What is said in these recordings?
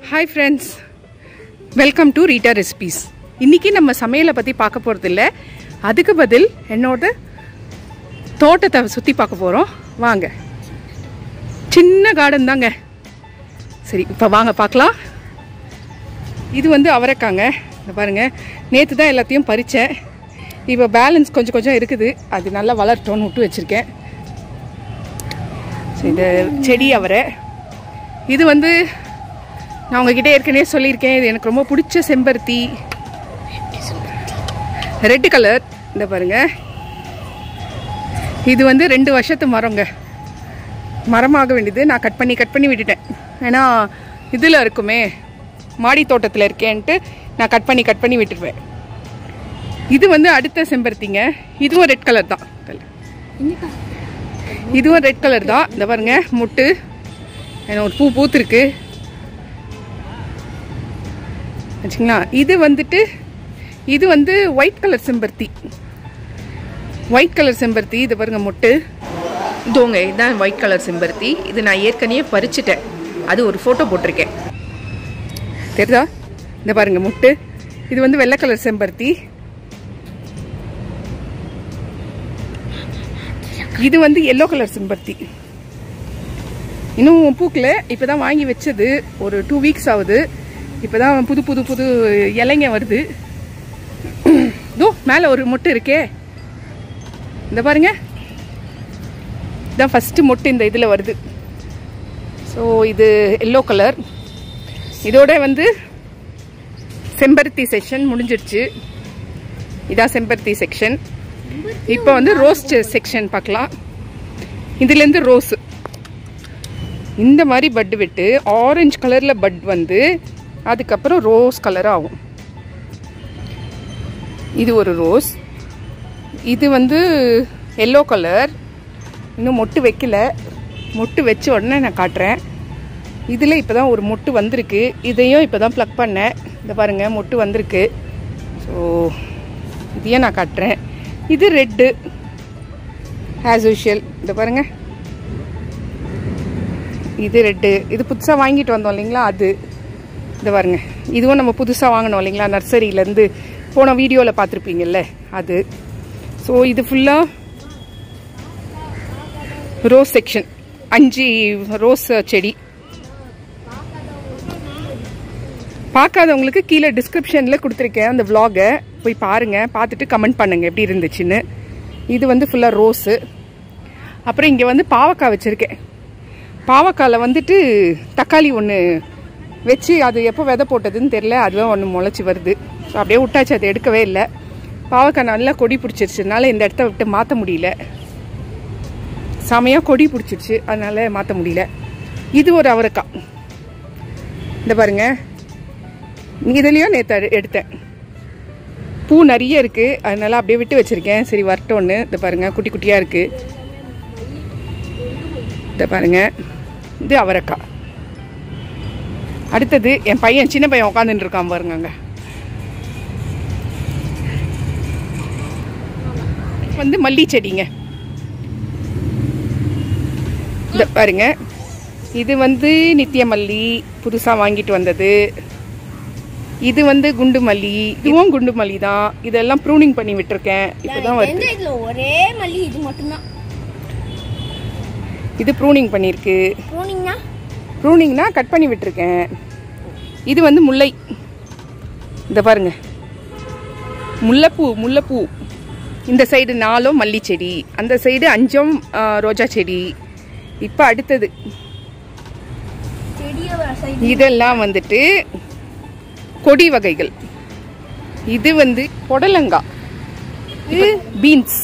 Hi friends welcome to Rita recipes இன்றைக்கி நம்ம சமையலை பற்றி பார்க்க போகிறது இல்லை அதுக்கு பதில் என்னோட தோட்டத்தை சுற்றி பார்க்க போகிறோம் வாங்க சின்ன கார்டன் தாங்க சரி இப்போ வாங்க பார்க்கலாம் இது வந்து அவரைக்காங்க இந்த பாருங்கள் நேற்று தான் எல்லாத்தையும் பறித்தேன் இப்போ பேலன்ஸ் கொஞ்சம் கொஞ்சம் இருக்குது அது நல்லா வளரட்டோன்னு விட்டு வச்சுருக்கேன் சரி, இந்த செடி அவரை இது வந்து நான் உங்ககிட்ட ஏற்கனவே சொல்லியிருக்கேன் இது எனக்கு ரொம்ப பிடிச்ச செம்பருத்தி ரெட் கலர் இந்த பாருங்க இது வந்து ரெண்டு வருஷத்து மரங்க மரமாக வேண்டியது நான் கட் பண்ணி கட் பண்ணி விட்டுட்டேன் ஏன்னா இதில் இருக்குமே மாடி தோட்டத்தில் இருக்கேன்ட்டு நான் கட் பண்ணி கட் பண்ணி விட்டுருவேன் இது வந்து அடுத்த செம்பருத்திங்க இதுவும் ரெட் கலர் தான் இதுவும் ரெட் கலர் தான் இந்த பாருங்க முட்டு என்ன ஒரு பூ பூத்துருக்கு வச்சுங்களா இது வந்துட்டு இது வந்து ஒயிட் கலர் செம்பருத்தி ஒயிட் கலர் செம்பருத்தி இது பாருங்க முட்டு இதோங்க இதுதான் ஒயிட் கலர் செம்பருத்தி இது நான் ஏற்கனவே பறிச்சிட்டேன் அது ஒரு ஃபோட்டோ போட்டிருக்கேன் தெரியுதா இந்த பாருங்க முட்டு இது வந்து வெள்ளை கலர் செம்பருத்தி இது வந்து எல்லோ கலர் செம்பருத்தி இன்னும் பூக்கல இப்பதான் வாங்கி வச்சது ஒரு டூ வீக்ஸ் ஆகுது இப்பதான் புது புது புது இலைங்க வருது இதோ மேலே ஒரு மொட்டு இருக்கே இந்த பாருங்க இதான் ஃபஸ்ட்டு மொட்டு இந்த இதில் வருது ஸோ இது எல்லோ கலர் இதோட வந்து செம்பருத்தி செக்ஷன் முடிஞ்சிருச்சு இதான் செம்பருத்தி செக்ஷன் இப்போ வந்து ரோஸ் செக்ஷன் பார்க்கலாம் இதுலேருந்து ரோஸ் இந்த மாதிரி பட் விட்டு ஆரஞ்சு கலரில் பட் வந்து அதுக்கப்புறம் ரோஸ் கலர் ஆகும் இது ஒரு ரோஸ் இது வந்து எல்லோ கலர் இன்னும் மொட்டு வைக்கல மொட்டு வச்ச உடனே நான் காட்டுறேன் இதில் இப்போ தான் ஒரு மொட்டு வந்திருக்கு இதையும் இப்போ தான் ப்ளக் பண்ணேன் இந்த பாருங்கள் மொட்டு வந்திருக்கு ஸோ இதையும் நான் காட்டுறேன் இது ரெட்டு ஆஸ் யூஷுவல் இந்த பாருங்க இது ரெட்டு இது புதுசாக வாங்கிட்டு வந்தோம் இல்லைங்களா அது இந்த பாருங்க இதுவும் நம்ம புதுசாக வாங்கினோம் இல்லைங்களா நர்சரியிலேருந்து போன வீடியோவில் பார்த்துருப்பீங்கல்ல அது ஸோ இது ஃபுல்லாக ரோஸ் செக்ஷன் அஞ்சு ரோஸ் செடி பார்க்காதவங்களுக்கு கீழே டிஸ்கிரிப்ஷனில் கொடுத்துருக்கேன் அந்த vlog-அ போய் பாருங்கள் பார்த்துட்டு கமெண்ட் பண்ணுங்க எப்படி இருந்துச்சுன்னு இது வந்து ஃபுல்லாக ரோஸு அப்புறம் இங்கே வந்து பாவக்காய் வச்சுருக்கேன் பாவக்காயில் வந்துட்டு தக்காளி ஒன்று வச்சு அது எப்போ விதை போட்டதுன்னு தெரில அதுவும் ஒன்று முளைச்சி வருது ஸோ அப்படியே விட்டாச்சு அது எடுக்கவே இல்லை பாவக்காய் நல்லா கொடி பிடிச்சிருச்சுனால இந்த இடத்த விட்டு மாற்ற முடியல செமையாக கொடி பிடிச்சிருச்சு அதனால மாற்ற முடியல இது ஒரு அவரைக்காய் இந்த பாருங்க இதுலேயும் நேற்று எடுத்தேன் பூ நிறைய இருக்குது அதனால அப்படியே விட்டு வச்சுருக்கேன் சரி வரட்டோன்னு இந்த பாருங்க குட்டி குட்டியாக இருக்குது இந்த பாருங்க இது அவரைக்காய் அடுத்தது என் பையன் சின்ன பையன் உட்காந்துட்டு இருக்கான் பாருங்க அங்க. வந்து மல்லி செடிங்க இந்த பாருங்க இது வந்து நித்திய மல்லி புதுசாக வாங்கிட்டு வந்தது இது வந்து குண்டு மல்லி இதுவும் குண்டு மல்லி தான் இதெல்லாம் ப்ரூனிங் பண்ணி விட்டுருக்கேன் இப்போதான் வருது எந்த இதுல ஒரே மல்லி இது மட்டும்தான் இது ப்ரூனிங் பண்ணியிருக்கு போனீங்கன்னா ப்ரூனிங்னா கட் பண்ணி விட்டுருக்கேன் இது வந்து முல்லை இந்த பாருங்க முல்லைப்பூ முல்லைப்பூ இந்த சைடு நாலும் மல்லி செடி அந்த சைடு அஞ்சும் ஆ, ரோஜா செடி இப்போ அடுத்தது செடிய வர சைடு இதெல்லாம் வந்துட்டு கொடி வகைகள் இது வந்து புடலங்காய் இது பீன்ஸ்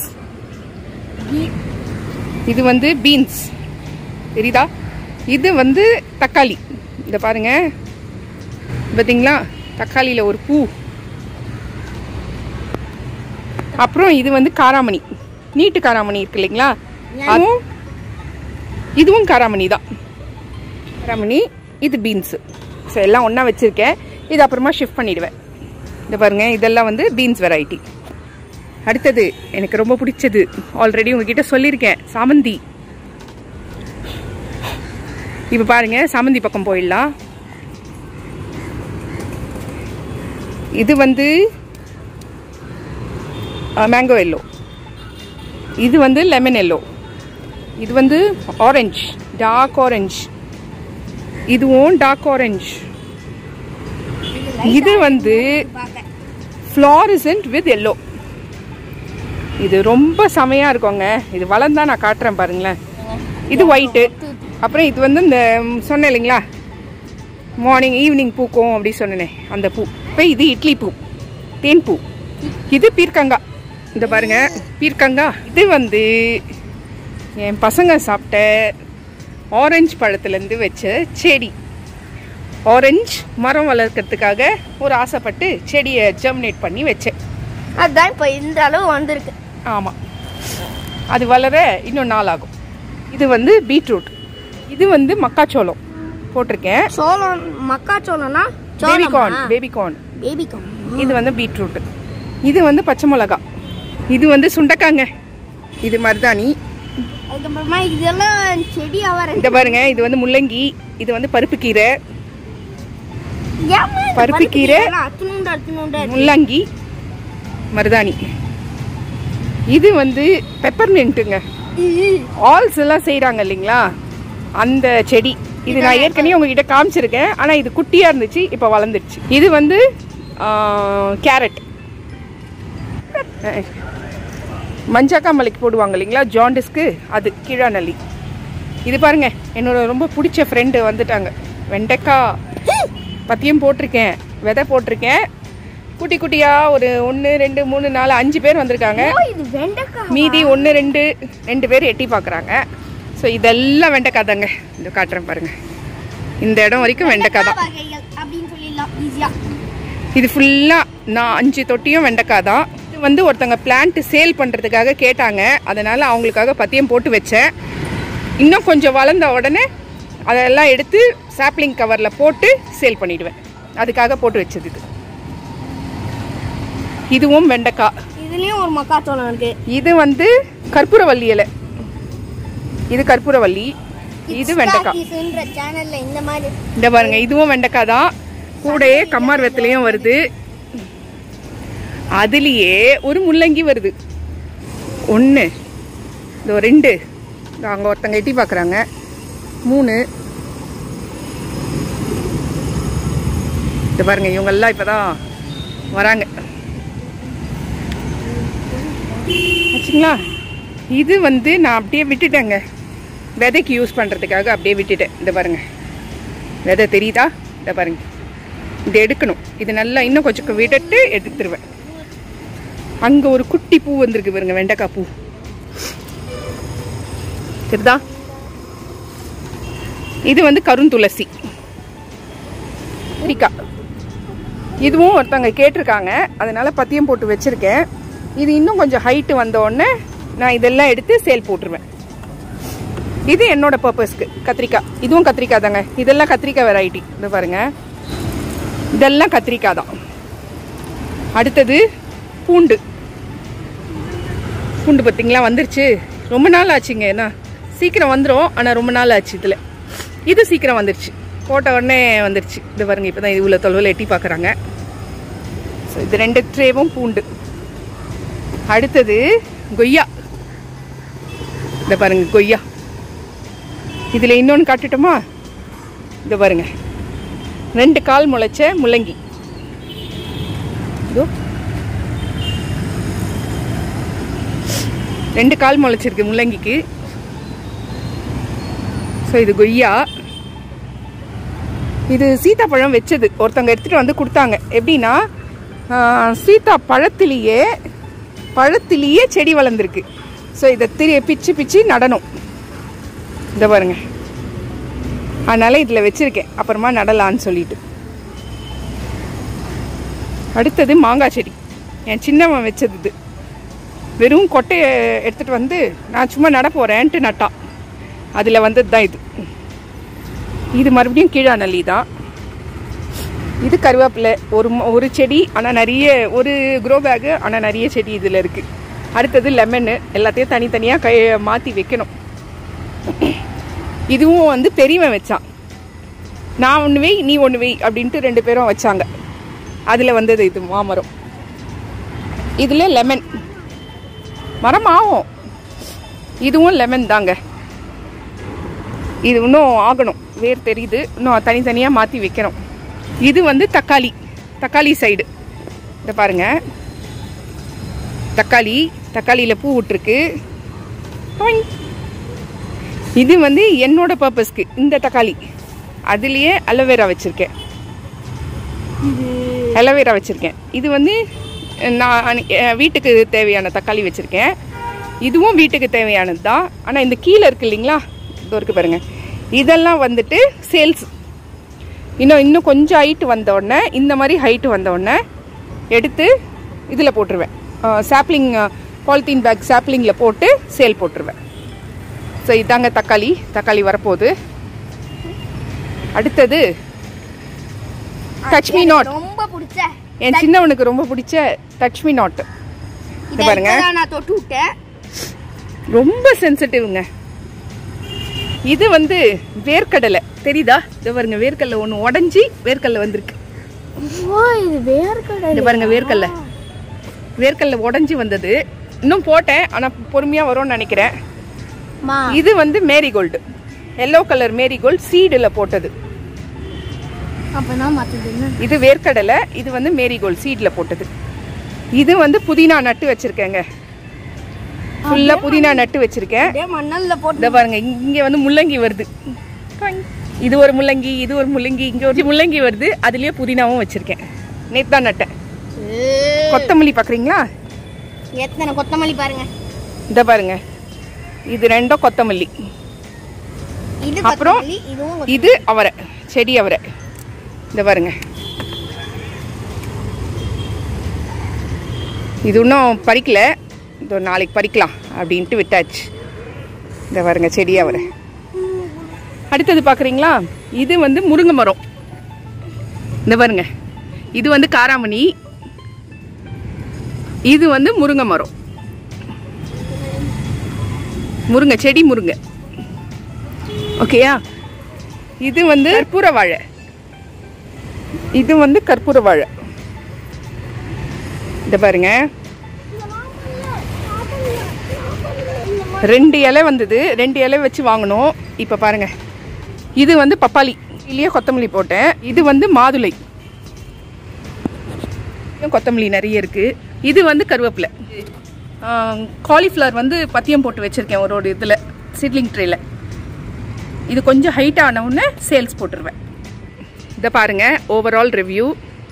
இது வந்து பீன்ஸ் தெரியுதா இது வந்து தக்காளி இந்த பாருங்க பார்த்தீங்களா தக்காளியில் ஒரு பூ அப்புறம் இது வந்து காராமணி நீட்டு காராமணி இருக்கு இல்லைங்களா அதுவும் இதுவும் காராமணி தான் காராமணி இது பீன்ஸு ஸோ எல்லாம் ஒன்றா வச்சுருக்கேன் இது அப்புறமா ஷிஃப்ட் பண்ணிடுவேன் இந்த பாருங்க இதெல்லாம் வந்து பீன்ஸ் வெரைட்டி அடுத்தது எனக்கு ரொம்ப பிடிச்சது ஆல்ரெடி உங்ககிட்ட சொல்லியிருக்கேன் சாமந்தி இப்போ பாருங்க சாமந்தி பக்கம் போயிடலாம் இது வந்து மேங்கோ எல்லோ இது வந்து லெமன் எல்லோ இது வந்து ஆரஞ்சு டார்க் ஆரஞ்சு இதுவும் டார்க் ஆரஞ்சு இது வந்து ஃப்ளாரிசன்ட் வித் எல்லோ இது ரொம்ப செமையா இருக்குங்க இது வளர்ந்தா நான் காட்டுறேன் பாருங்களேன் இது ஒயிட்டு அப்புறம் இது வந்து இந்த ம், சொன்னேன் இல்லைங்களா மார்னிங் ஈவினிங் பூக்கும் அப்படி சொன்னேனே அந்த பூ இப்போ இது இட்லி பூ தேன் பூ இது பீர்க்கங்காய் இந்த பாருங்க பீர்க்கங்காய் இது வந்து என் பசங்க சாப்பிட்ட ஆரஞ்சு பழத்துலேருந்து வச்ச செடி ஆரஞ்சு மரம் வளர்க்கறதுக்காக ஒரு ஆசைப்பட்டு செடியை ஜெர்மினேட் பண்ணி வச்சேன் அதான் இப்போ இந்த அளவு வந்திருக்கு ஆமாம் அது வளர இன்னும் நாள் ஆகும் இது வந்து பீட்ரூட் இது வந்து மக்காச்சோளம் போட்டிருக்கேன் சோளம் மக்காச்சோளம்னா பேபிகார்ன் பேபிகார்ன் பேபிகார்ன் இது வந்து பீட்ரூட் இது வந்து பச்சை மிளகா இது வந்து சுண்டக்காங்க இது மருதாணி அதுக்கப்புறமா இதெல்லாம் செடி அவரை இந்த பாருங்க இது வந்து முள்ளங்கி இது வந்து பருப்பு கீரை பருப்பு கீரை. அத்துணுண்டு அத்துணுண்டு முள்ளங்கி மருதாணி இது வந்து பெப்பர்மெண்ட்டுங்க ஆல்ஸ் எல்லாம் செய்கிறாங்க இல்லைங்களா அந்த செடி இது நான் ஏற்கனவே உங்ககிட்ட காமிச்சிருக்கேன் ஆனால் இது குட்டியாக இருந்துச்சு இப்போ வளர்ந்துருச்சு இது வந்து கேரட் மஞ்சாக்காமலைக்கு போடுவாங்க இல்லைங்களா ஜாண்டிஸ்க்கு அது கீழாநல்லி இது பாருங்க என்னோட ரொம்ப பிடிச்ச ஃப்ரெண்டு வந்துட்டாங்க வெண்டைக்காய் பத்தியம் போட்டிருக்கேன் விதை போட்டிருக்கேன் குட்டி குட்டியாக ஒரு ஒன்று ரெண்டு மூணு நாலு அஞ்சு பேர் வந்திருக்காங்க ஓ இது வெண்டைக்காய் மீதி ஒன்று ரெண்டு ரெண்டு பேர் எட்டி பார்க்குறாங்க ஸோ இதெல்லாம் வெண்டைக்காய் தாங்க இந்த காட்டுறேன் பாருங்க இந்த இடம் வரைக்கும் வெண்டைக்காய் தான் வகைகள் அப்படின்னு சொல்லிடலாம் ஈஸியா இது ஃபுல்லாக நான் அஞ்சு தொட்டியும் வெண்டைக்காய் தான் இது வந்து ஒருத்தங்க பிளான்ட் சேல் பண்ணுறதுக்காக கேட்டாங்க அதனால் அவங்களுக்காக பத்தியம் போட்டு வச்சேன் இன்னும் கொஞ்சம் வளர்ந்த உடனே அதெல்லாம் எடுத்து சாப்ளிங் கவரில் போட்டு சேல் பண்ணிடுவேன் அதுக்காக போட்டு வச்சது இது இதுவும் வெண்டைக்காய் இதுலயும் ஒரு மக்காச்சோளம் இருக்கு இது வந்து கற்பூரவல்லி இலை இது கற்பூரவல்லி இது வெண்டைக்காய் கிஸ்ன்ற சேனல்ல இந்த மாதிரி இந்த பாருங்க இதுவும் வெண்டைக்காய் தான் கூடயே கம்மார் வெத்தலையும் வருது அதுலேயே ஒரு முள்ளங்கி வருது ஒன்று இதோ ரெண்டு இதோ அங்கே ஒருத்தங்க எட்டி பார்க்குறாங்க மூணு இது பாருங்க இவங்கெல்லாம் இப்போதான் வராங்க ஆச்சுங்களா இது வந்து நான் அப்படியே விட்டுட்டேங்க விதைக்கு யூஸ் பண்ணுறதுக்காக அப்படியே விட்டுட்டேன் இந்த பாருங்க விதை தெரியுதா இந்த பாருங்க இது எடுக்கணும் இது நல்லா இன்னும் கொஞ்சம் விடட்டு எடுத்துருவேன் அங்கே ஒரு குட்டி பூ வந்திருக்கு பாருங்க வெண்டைக்காய் பூ தெரியுதா இது வந்து கருந்துளசி கத்திரிக்காய் இதுவும் ஒருத்தவங்க கேட்டிருக்காங்க அதனால பத்தியம் போட்டு வச்சிருக்கேன் இது இன்னும் கொஞ்சம் ஹைட்டு வந்த உடனே நான் இதெல்லாம் எடுத்து சேல் போட்டுருவேன் இது என்னோட பர்பஸ்க்கு கத்திரிக்காய் இதுவும் கத்திரிக்காய் தாங்க இதெல்லாம் கத்திரிக்காய் வெரைட்டி இது பாருங்க இதெல்லாம் கத்திரிக்காய் தான் அடுத்தது பூண்டு பூண்டு பார்த்தீங்களா வந்துருச்சு ரொம்ப நாள் ஆச்சுங்க என்ன சீக்கிரம் வந்துடும் ஆனால் ரொம்ப நாள் ஆச்சு இதில் இது சீக்கிரம் வந்துருச்சு போட்ட உடனே வந்துருச்சு இது பாருங்க இப்போ தான் இவ்வளோ தொலைவில் எட்டி பார்க்குறாங்க ஸோ இது ரெண்டு ட்ரேவும் பூண்டு அடுத்தது கொய்யா இந்த பாருங்க கொய்யா இதில் இன்னொன்று காட்டுட்டுமா இந்த பாருங்க ரெண்டு கால் முளைச்ச முள்ளங்கி இதோ ரெண்டு கால் முளைச்சிருக்கு முள்ளங்கிக்கு ஸோ இது கொய்யா இது சீத்தாப்பழம் வச்சது ஒருத்தவங்க எடுத்துகிட்டு வந்து கொடுத்தாங்க எப்படின்னா ஆஹ், சீத்தா பழத்திலேயே பழத்திலேயே செடி வளர்ந்துருக்கு ஸோ இதை திரி பிச்சு பிச்சு நடணும் இந்த பாருங்க அதனால இதில் வச்சிருக்கேன் அப்புறமா நடலான்னு சொல்லிட்டு அடுத்தது மாங்காய் செடி என் சின்னவன் வச்சது இது வெறும் கொட்டையை எடுத்துகிட்டு வந்து நான் சும்மா நட போகிறேன்ட்டு நட்டான் அதில் வந்தது தான் இது இது மறுபடியும் கீழாநல்லி தான் இது கருவேப்பிலை ஒரு ம- ஒரு செடி ஆனால் நிறைய ஒரு க்ரோ பேக்கு ஆனால் நிறைய செடி இதில் இருக்குது அடுத்தது லெமனு எல்லாத்தையும் தனித்தனியாக கை மாற்றி வைக்கணும் இதுவும் வந்து பெரியவன் வச்சான் நான் ஒன்று வை நீ ஒன்று வை அப்படின்ட்டு ரெண்டு பேரும் வச்சாங்க அதில் வந்தது இது மாமரம் இதில் லெமன் மரம் ஆகும் இதுவும் லெமன் தாங்க இது இன்னும் ஆகணும் வேர் தெரியுது இன்னும் தனித்தனியாக மாற்றி வைக்கணும் இது வந்து தக்காளி தக்காளி சைடு இதை பாருங்க தக்காளி தக்காளியில் பூ விட்டுருக்கு ஹாய். இது வந்து என்னோட பர்பஸ்க்கு இந்த தக்காளி அதுலேயே அலோவேரா வச்சுருக்கேன் அலோவேரா வச்சுருக்கேன் இது வந்து நான் என் வீட்டுக்கு தேவையான தக்காளி வச்சுருக்கேன் இதுவும் வீட்டுக்கு தேவையானது தான் ஆனால் இந்த கீழே இருக்கு இல்லைங்களா இதோ இருக்கு பாருங்க இதெல்லாம் வந்துட்டு சேல்ஸ் இன்னும் இன்னும் கொஞ்சம் ஹைட்டு வந்த உடனே இந்த மாதிரி ஹைட்டு வந்த உடனே எடுத்து இதில் போட்டுருவேன் சாப்ளிங் பாலித்தீன் பேக் சாப்ளிங்கில் போட்டு சேல் போட்டுருவேன் ஸோ இதாங்க தக்காளி தக்காளி வரப்போகுது அடுத்தது டச் மீ நாட் ரொம்ப பிடிச்ச என் சின்னவனுக்கு ரொம்ப பிடிச்ச டச் மீ நாட் இதை பாருங்க. இப்பதான் நான் தொட்டு விட்டேன் ரொம்ப சென்சிட்டிவ்ங்க இது வந்து வேர்க்கடலை தெரியுதா இது பாருங்க வேர்க்கடலை ஒன்று உடஞ்சி வேர்க்கடலை வந்திருக்கு ஓ இது வேர்க்கடலை இது பாருங்க வேர்க்கடலை வேர்க்கடலை உடஞ்சி வந்தது இன்னும் போட்டேன் ஆனால் பொறுமையாக வரும்னு நினைக்கிறேன் மா இது வந்து மேரிகோல்டு எல்லோ கலர் மேரிகோல்டு சீடில் போட்டது அப்பனா மத்தது என்ன இது வேர்க்கடலை இது வந்து மேரிகோல்டு சீடில் போட்டது இது வந்து புதினா நட்டு வச்சிருக்கேங்க ஃபுல்லாக புதினா நட்டு வச்சிருக்கேன் அப்படியே மண்ணல்ல போட்டு இதை பாருங்க இங்க- இங்க வந்து முள்ளங்கி வருது காய். இது ஒரு முள்ளங்கி இது ஒரு முள்ளங்கி இங்க ஒரு முள்ளங்கி வருது அதுலயே புதினாவும் வச்சிருக்கேன் நேத்து தான் நட்டேன் கொத்தமல்லி பாக்குறீங்களா எத்தனை கொத்தமல்லி பாருங்க இத பாருங்க இது ரெண்டும் கொத்தமல்லி இது அப்புறம் கொத்தமல்லி இதுவும் கொத்தமல்லி. இது அவரை செடி அவரை இந்த பாருங்க இது இன்னும் பறிக்கல இதோ நாளைக்கு பறிக்கலாம் அப்படின்ட்டு விட்டாச்சு இந்த பாருங்க செடி அவரை அடுத்தது பார்க்குறீங்களா இது வந்து முருங்கை மரம் இந்த பாருங்க இது வந்து காராமணி இது வந்து முருங்கை மரம் முருங்கை செடி முருங்கை ஓகேயா இது வந்து கற்பூர வாழை இது வந்து கற்பூர வாழை இந்த பாருங்க ரெண்டு இலை வந்தது ரெண்டு இலை வச்சு வாங்கினோம் இப்போ பாருங்க இது வந்து பப்பாளி இல்லையே கொத்தமல்லி போட்டேன் இது வந்து மாதுளை இன்னும் கொத்தமல்லி நிறைய இருக்கு இது வந்து கருவேப்பிலை காலிஃப்ளவர் வந்து பத்தியம் போட்டு வச்சிருக்கேன் ஒரு ஒரு இதில் சிட்லிங் ட்ரேல இது கொஞ்சம் ஹைட் ஆன உடனே சேல்ஸ் போட்டுருவேன் இதை பாருங்க ஓவரால் ரிவ்யூ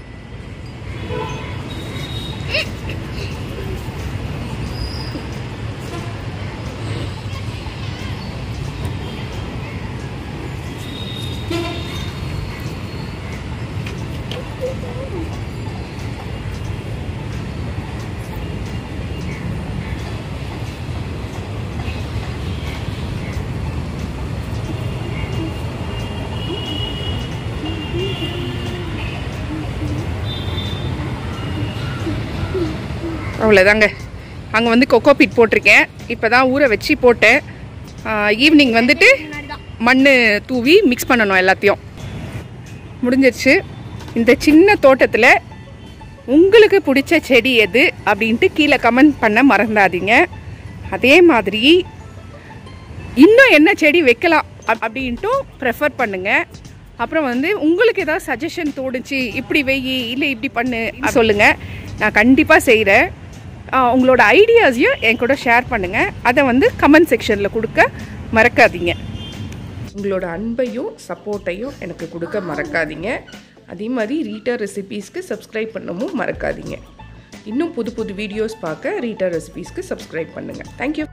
அவ்வளோதாங்க அங்கே வந்து கொக்கோ பீட் போட்டிருக்கேன் இப்போ தான் ஊற வச்சு போட்டேன் ஈவினிங் வந்துட்டு மண் தூவி மிக்ஸ் பண்ணணும் எல்லாத்தையும் முடிஞ்சிருச்சு இந்த சின்ன தோட்டத்தில் உங்களுக்கு பிடிச்ச செடி எது அப்படின்ட்டு கீழே கமெண்ட் பண்ண மறந்தாதீங்க அதே மாதிரி இன்னும் என்ன செடி வைக்கலாம் அப்- அப்படின்ட்டும் ப்ரெஃபர் பண்ணுங்க அப்புறம் வந்து உங்களுக்கு ஏதாவது சஜஷன் தோணுச்சு இப்படி வெயி இல்லை இப்படி பண்ணு அப்படி சொல்லுங்க நான் கண்டிப்பாக செய்கிறேன் உங்களோட ஐடியாஸையும் என் கூட ஷேர் பண்ணுங்க அதை வந்து கமெண்ட் செக்ஷனில் கொடுக்க மறக்காதீங்க உங்களோட அன்பையும் சப்போர்ட்டையும் எனக்கு கொடுக்க மறக்காதீங்க அதே மாதிரி ரீட்டா ரெசிபீஸ்க்கு சப்ஸ்கிரைப் பண்ணவும் மறக்காதீங்க இன்னும் புது புது வீடியோஸ் பார்க்க ரீட்டா ரெசிபீஸ்க்கு சப்ஸ்கிரைப் பண்ணுங்கள் தேங்க்யூ